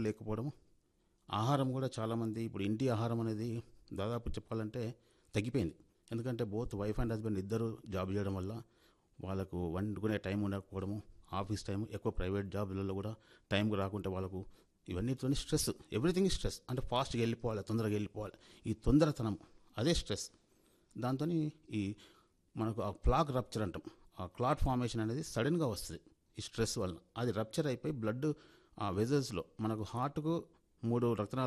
లేకపోవడం ఆహారం కూడా చాలామంది ఇప్పుడు ఇంటి ఆహారం అనేది దాదాపు చెప్పాలంటే తగ్గిపోయింది ఎందుకంటే బోత్ వైఫ్ అండ్ హస్బెండ్ ఇద్దరు జాబ్ చేయడం వల్ల వాళ్ళకు వండుకునే టైం ఉండకపోవడము ఆఫీస్ టైం ఎక్కువ ప్రైవేట్ జాబ్లలో కూడా టైంకి రాకుంటే వాళ్ళకు ఇవన్నీతో స్ట్రెస్ ఎవ్రీథింగ్ స్ట్రెస్ అంటే ఫాస్ట్గా వెళ్ళిపోవాలి తొందరగా వెళ్ళిపోవాలి ఈ తొందరతనం అదే స్ట్రెస్ దాంతో ఈ మనకు ఆ ప్లాక్ రప్చర్ అంటాం ఆ క్లాట్ ఫార్మేషన్ అనేది సడన్గా వస్తుంది ఈ స్ట్రెస్ వలన అది రప్చర్ అయిపోయి బ్లడ్ ఆ వెజల్స్లో మనకు హార్ట్కు మూడు రక్తనాళాలు